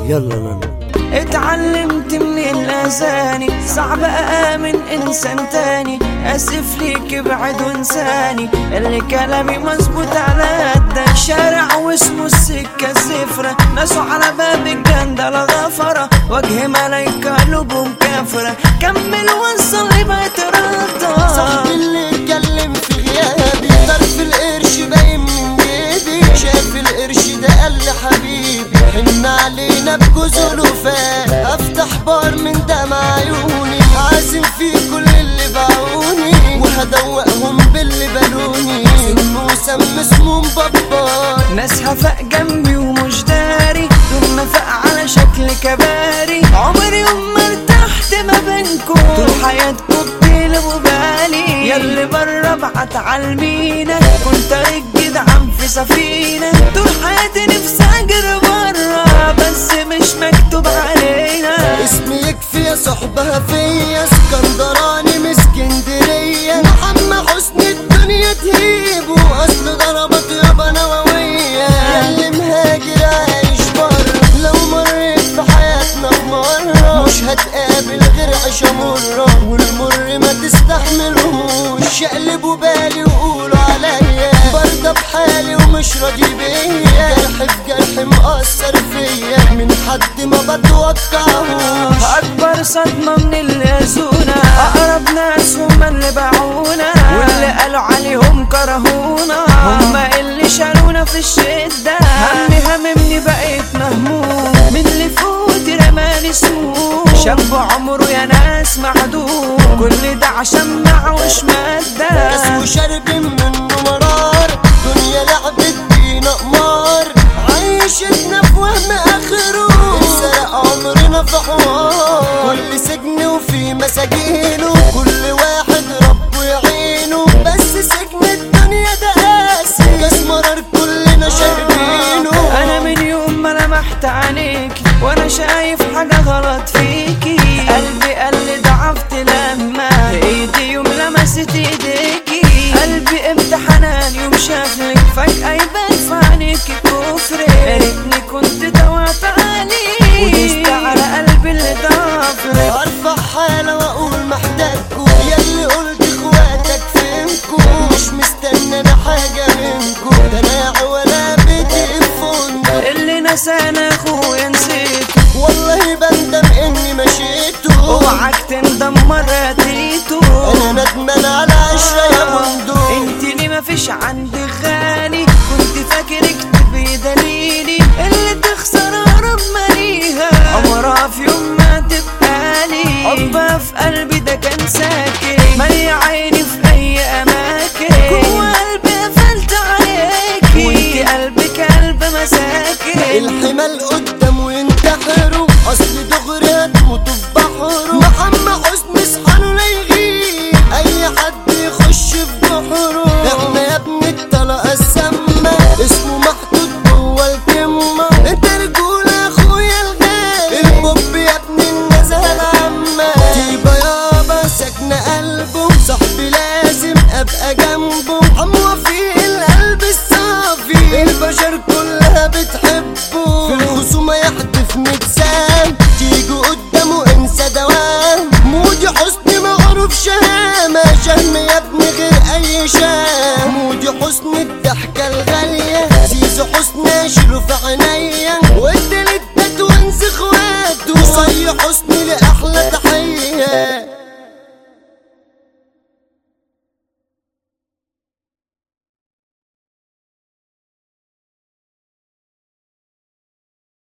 يلا لالا اتعلمت من الأذاني صعب أآمن إنسان تاني أسف ليك ابعد وانساني اللي كلامي مظبوط على قدك شارع واسمه السكة الزفرة ناسه على باب الجندلة غفرة وجه ملايكة قلوبهم كافرة كمل وصل يبقى ترضى صاحبي اللي اتكلم في غيابي طرف القرش باين من جيبي شاف القرش ده قال لي حبيبي حن علينا بجوز الوفاء افتح بار من دمع عيوني عازم في كل اللي باعوني وهدوقهم باللي بالوني سنه سم اسمه مببر ناس هفاء جنبي ومش داري دول نفاق على شكل كباري عمري يوم ما ارتحت ما بينكم طول حياتكم بتقلبوا بالي ياللي بره ابعت عالمينا كنت طريق جدعان في سفينة طول حياتي نفسي اجري بره بس مش مكتوب علينا اسمي يكفي يا صحبها فيا اسكندراني من اسكندرية محمد حسني الدنيا تهيبه اصل ضربت يابا نووية اللي مهاجر عايش بره لو مريت في حياتنا في مرة مش هتقابل غير عيشة مرة والمر ما تستحملهوش شقلبوا بالي وقولوا عليا برضه بحالي ومش راضي بيا جرح في جرح مأثر فيا من حد ما بتوقعهوش اكبر صدمة من اللي اذونا اقرب ناس هم اللي باعونا واللي قالوا عليهم كرهونا هم اللي شالونا في الشدة همي هممني بقيت مهموم من اللي فوت رماني سموم شاب عمره يا ناس معدوم كل ده عشان معوش مادة كاس وشرب منه مرار دنيا لعبت بينا قمار عيشتنا في وهم اخره سرق عمرنا في حوار كل سجن وفي مساجينه كل واحد ربه يعينه بس سجن الدنيا ده قاسي كاس مرار كلنا شاربينه انا من يوم ما لمحت عينيك وانا شايف حاجة غلط فيكي قلبي قال لي ضعفت لما ايدي يوم لمست ايديكي قلبي امتحنان يوم شافلك فجأة يبان في عينيكي كفر يا ريتني كنت دوعت عليك ودوست على قلبي اللي ضعفلك ارفع حالة واقول محتاجكو ياللي قلت اخواتك فينكو مش مستنى انا حاجة منكو ده انا ولا بيتي في فندق اللي نسانا اخويا نسيت والله بندم اني مشيتو اوعك تندم مرة تيتو انا ندمان على عشرة يا بندق انت ليه مفيش عندك غالي كنت فاكرك تبقي دليلي اللي تخسر اقرب ماليها عمرها في يوم ما تبقى لي حبها في قلبي ده كان ساكن مالي عيني في اي اماكن جوا قلبي قفلت عليكي وانت قلبك قلب مساكن الحمال قدام وينتحروا اصل دغري هتموتوا في بحره محمد حسني اصحاله لا يغيب اي حد يخش في بحره احنا يا ابني الطلقه السامه اسمه محطوط جوه الكمه انت رجوله اخويا الغالي البوب يا ابني النزهه العامه تيبا يابا ساكنه قلبه صاحبي لازم ابقى جنبه حموه في القلب الصافي البشر كلها بتحبه في الخصومه يحدف متسام تيجوا قدامه انسى دوام مودي حسني معروف شهامه شهم يا ابني غير اي شام مودي حسني الضحكه الغاليه زيزو حسني اشيله في عينيا